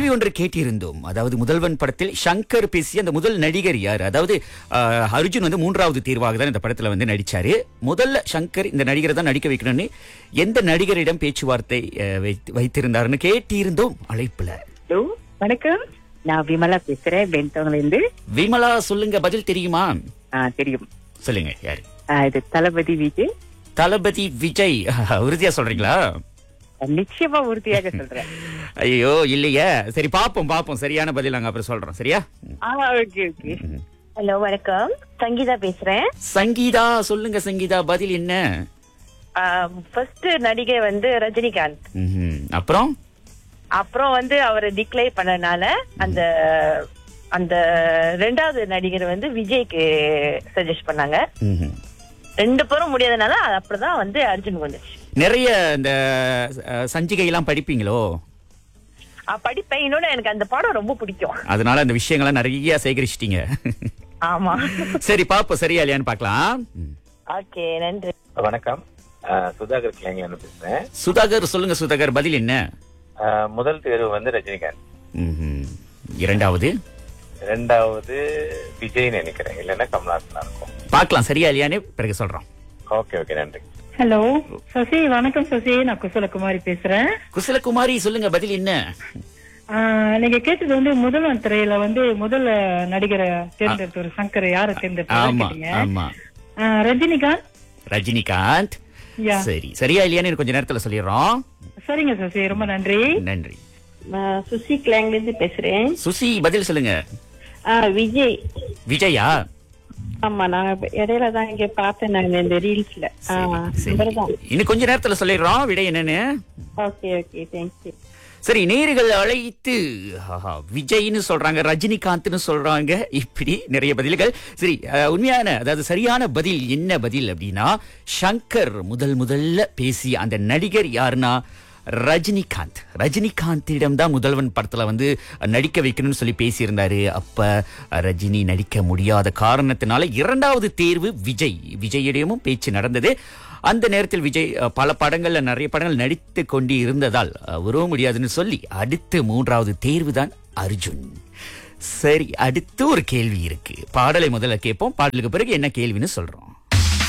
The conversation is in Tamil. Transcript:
கேள்வி ஒன்று கேட்டிருந்தோம் அதாவது முதல்வன் படத்தில் சங்கர் பேசிய அந்த முதல் நடிகர் யார் அதாவது ஆஹ், அர்ஜுன் வந்து மூன்றாவது தேர்வாக தான் இந்த படத்துல வந்து நடிச்சாரு முதல்ல சங்கர் இந்த நடிகரை தான் நடிக்க வைக்கணும்னு எந்த நடிகரிடம் பேச்சுவார்த்தை ஆஹ், வைத்து- வைத்திருந்தாருன்னு கேட்டிருந்தோம் அழைப்புல ஹலோ வணக்கம் நான் விமலா பேசுறேன் பென்டோங்ல இருந்து விமலா சொல்லுங்க பதில் தெரியுமா ஆ, தெரியும் சொல்லுங்க யாரு ஆ, இது தளபதி விஜய் தளபதி விஜய் உறுதியா சொல்றீங்களா நிச்சயமா உறுதியாக சொல்றேன் ஐயோ இல்லையே சரி பாப்போம் பாப்போம் சரியான பதில் நாங்க அப்புறம் சொல்றோம் சரியா ஆ ஓகே ஓகே ஹலோ வணக்கம் சங்கீதா பேசுறேன் சங்கீதா சொல்லுங்க சங்கீதா பதில் என்ன ஃபர்ஸ்ட் நடிகை வந்து ரஜினிகாந்த் ம்ஹும். அப்புறம் அப்புறம் வந்து அவர் டிக்ளை பண்ணனால அந்த அந்த ரெண்டாவது நடிகர் வந்து விஜய்க்கு சஜஸ்ட் பண்ணாங்க ம்ஹும். ரெண்டு பேரும் முடியாதனால அது அப்படிதான் வந்து அர்ஜுன் வந்துச்சு நிறைய இந்த அஹ், சஞ்சிகை எல்லாம் படிப்பீங்களோ ஆ, படிப்பேன் இன்னொன்னு எனக்கு அந்த படம் ரொம்ப பிடிக்கும் அதனால அந்த விஷயங்கள்லாம் நிறைய சேகரிச்சிட்டீங்க ஆமா சரி பாப்போம் சரியா இல்லையான்னு பார்க்கலாம் ம். ஓகே நன்றி வணக்கம் அஹ் சுதாகர் கிளைங்கன்னு பேசுறேன் சுதாகர் சொல்லுங்க சுதாகர் பதில் என்ன அஹ் முதல் தேர்வு வந்து ரஜினிகாந்த் ம்ஹும். இரண்டாவது ரெண்டாவது விஜய்னு நினைக்கிறேன் இல்லைன்னா கமல்ஹாசனா இருக்கும் பார்க்கலாம் சரியா இல்லையான்னு பிறகு சொல்றோம் ஓகே ஓகே நன்றி ஹலோ சசி வணக்கம் சசி நான் குசலகுமாரி பேசுறேன் குசலகுமாரி சொல்லுங்க பதில் என்ன ஆஹ், நீங்க கேட்டது வந்து முதல்வன் திரையில வந்து முதல் நடிகரை தேர்ந்தெடுத்தவர் சங்கர் யாரை ஆமா தேர்ந்தெடுத்தீங்க ஆமா ரஜினிகாந்த் ரஜினிகாந்த் யா சரி சரியா இல்லையான்னு கொஞ்ச நேரத்துல சொல்லிடுறோம் சரிங்க சசி ரொம்ப நன்றி நன்றி சுசி கிளாங்ல இருந்து பேசுறேன் சுசி பதில் சொல்லுங்க ஆ, விஜய் விஜயா ஆமா நாங்க இப்ப இடையில தான் இங்க பார்த்தேன் நான் இந்த ரீல்ஸ்ல சரி, சரி. இன்னும் கொஞ்ச நேரத்துல சொல்லிடுறோம் விடை என்னன்னு ஓகே ஓகே தேங்க்யூ சரி நேர்கள் அழைத்து ஆஹா, விஜய்னு சொல்றாங்க ரஜினிகாந்த்னு சொல்றாங்க இப்படி நிறைய பதில்கள் சரி அஹ், உண்மையான அதாவது சரியான பதில் என்ன பதில் அப்படின்னா சங்கர் முதல் முதல்ல பேசிய அந்த நடிகர் யாருன்னா ரஜினிகாந்த் ரஜினிகாந்திடம் தான் முதல்வன் படத்துல வந்து நடிக்க வைக்கணும்னு சொல்லி பேசியிருந்தாரு அப்ப ரஜினி நடிக்க முடியாத காரணத்தினால இரண்டாவது தேர்வு விஜய் விஜயிடமும் பேச்சு நடந்தது அந்த நேரத்தில் விஜய் அஹ், பல படங்கள்ல நிறைய படங்கள் நடித்து கொண்டு இருந்ததால் அஹ், உறவ முடியாதுன்னு சொல்லி அடுத்து மூன்றாவது தேர்வு தான் அர்ஜுன் சரி அடுத்து ஒரு கேள்வி இருக்கு பாடலை முதல்ல கேட்போம் பாடலுக்கு பிறகு என்ன கேள்வின்னு சொல்றோம்